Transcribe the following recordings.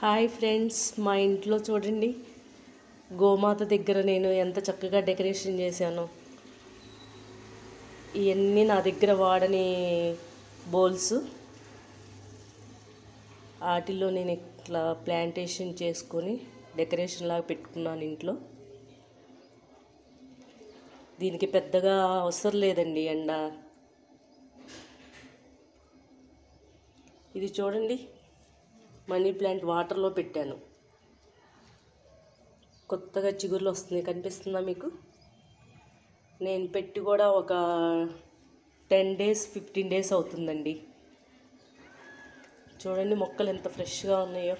hi friends మా ఇంట్లో చూడండి గోమాత దగ్గర నేను ఎంత చక్కగా డెకరేషన్ చేశాను ఇవన్నీ నా దగ్గర వాడని బౌల్స్ వాటిల్లో నేను ఇట్లా ప్లాంటేషన్ చేసుకొని డెకరేషన్ లాగా పెట్టుకున్నాను ఇంట్లో దీనికి పెద్దగా అవసరం లేదండి ఎండ ఇది చూడండి మనీ ప్లాంట్ వాటర్లో పెట్టాను కొత్తగా చిగుర్లు వస్తున్నాయి కనిపిస్తుందా మీకు నేను పెట్టి కూడా ఒక టెన్ డేస్ ఫిఫ్టీన్ డేస్ అవుతుందండి చూడండి మొక్కలు ఎంత ఫ్రెష్గా ఉన్నాయో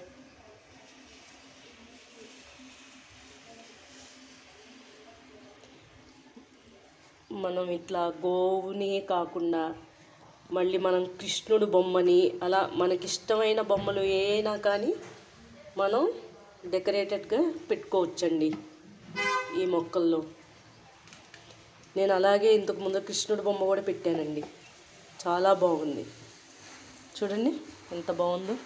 మనం ఇట్లా గోవుని కాకుండా మళ్ళీ మనం కృష్ణుడు బొమ్మని అలా మనకిష్టమైన బొమ్మలు ఏనా కానీ మనం డెకరేటెడ్గా పెట్టుకోవచ్చండి ఈ మొక్కల్లో నేను అలాగే ఇంతకు ముందు కృష్ణుడు బొమ్మ కూడా పెట్టానండి చాలా బాగుంది చూడండి ఎంత బాగుందో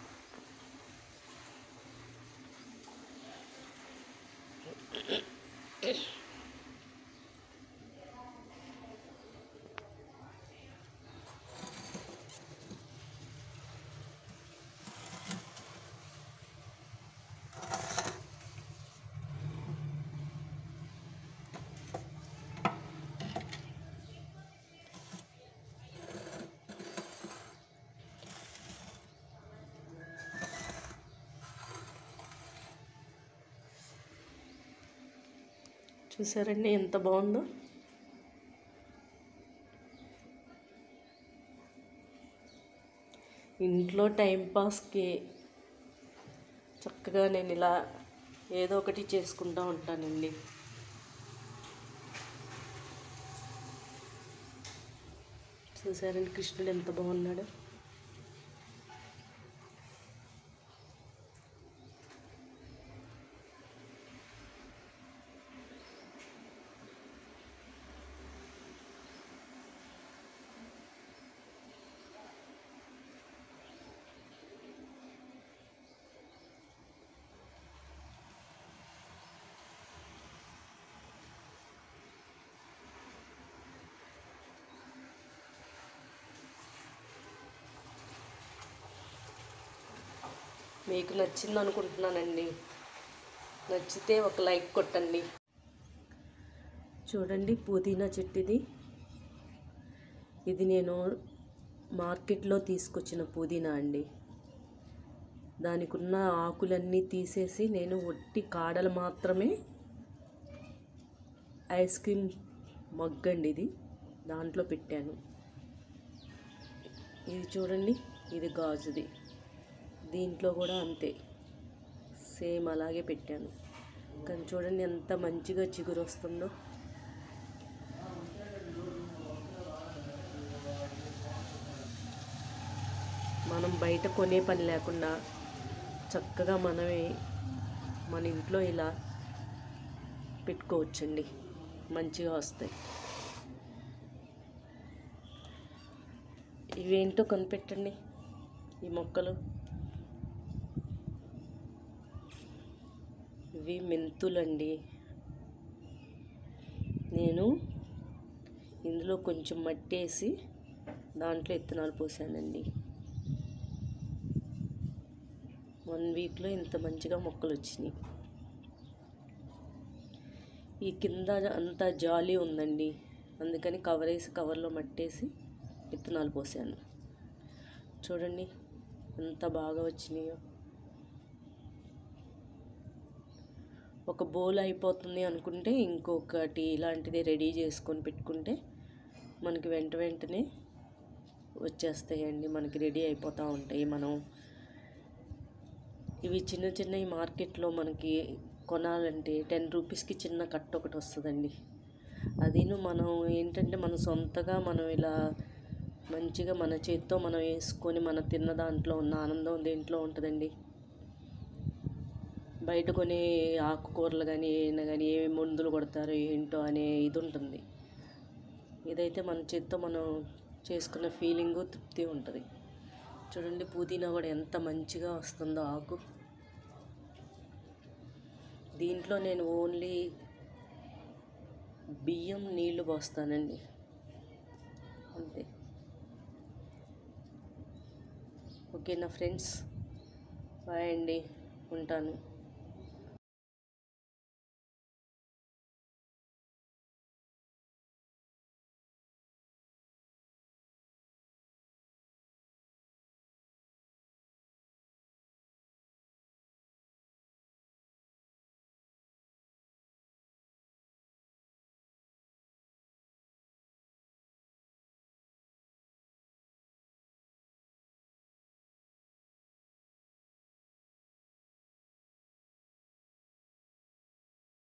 చూసారండి ఎంత బాగుందో ఇంట్లో టైంపాస్కి చక్కగా నేను ఇలా ఏదో ఒకటి చేసుకుంటూ ఉంటానండి చూసారండి కృష్ణుడు ఎంత బాగున్నాడు మీకు నచ్చింది అనుకుంటున్నానండి నచ్చితే ఒక లైక్ కొట్టండి చూడండి పుదీనా చెట్టు ఇది ఇది నేను మార్కెట్లో తీసుకొచ్చిన పుదీనా అండి దానికి ఉన్న ఆకులన్నీ తీసేసి నేను ఒట్టి కాడలు మాత్రమే ఐస్ క్రీమ్ మగ్గండి ఇది దాంట్లో పెట్టాను ఇది చూడండి ఇది గాజుది దీంట్లో కూడా అంతే సేమ్ అలాగే పెట్టాను కానీ చూడండి ఎంత మంచిగా చిగురు వస్తుందో మనం బయట కొనే పని లేకుండా చక్కగా మనమే మన ఇంట్లో ఇలా పెట్టుకోవచ్చండి మంచిగా వస్తాయి ఇవేంటో కనిపెట్టండి ఈ మొక్కలు ఇవి మెంతులండి నేను ఇందులో కొంచెం మట్టి వేసి దాంట్లో ఇత్తనాలు పోసానండి వన్ వీక్లో ఇంత మంచిగా మొక్కలు వచ్చినాయి ఈ కింద అంతా జాలి ఉందండి అందుకని కవర్ వేసి కవర్లో మట్టేసి విత్తనాలు పోసాను చూడండి ఎంత బాగా వచ్చినాయో ఒక బౌల్ అయిపోతుంది అనుకుంటే ఇంకొకటి ఇలాంటిది రెడీ చేసుకొని పెట్టుకుంటే మనకి వెంట వెంటనే వచ్చేస్తాయండి మనకి రెడీ అయిపోతూ ఉంటాయి మనం ఇవి చిన్న చిన్న ఈ మార్కెట్లో మనకి కొనాలంటే టెన్ రూపీస్కి చిన్న కట్ట ఒకటి వస్తుందండి అదిను మనం ఏంటంటే మన సొంతగా మనం ఇలా మంచిగా మన చేత్తో మనం వేసుకొని మన తిన్న దాంట్లో ఉన్న ఆనందం దేంట్లో ఉంటుందండి బయట కొనే ఆకుకూరలు కానీ ఏమైనా కానీ ఏ మందులు కొడతారో ఏంటో అనే ఇది ఉంటుంది ఇదైతే మన చేత్తో మనం చేసుకున్న ఫీలింగు తృప్తి ఉంటుంది చూడండి పుదీనా కూడా ఎంత మంచిగా వస్తుందో ఆకు దీంట్లో నేను ఓన్లీ బియ్యం నీళ్లు పోస్తానండి అంతే ఓకేనా ఫ్రెండ్స్ బాయ్ అండి ఉంటాను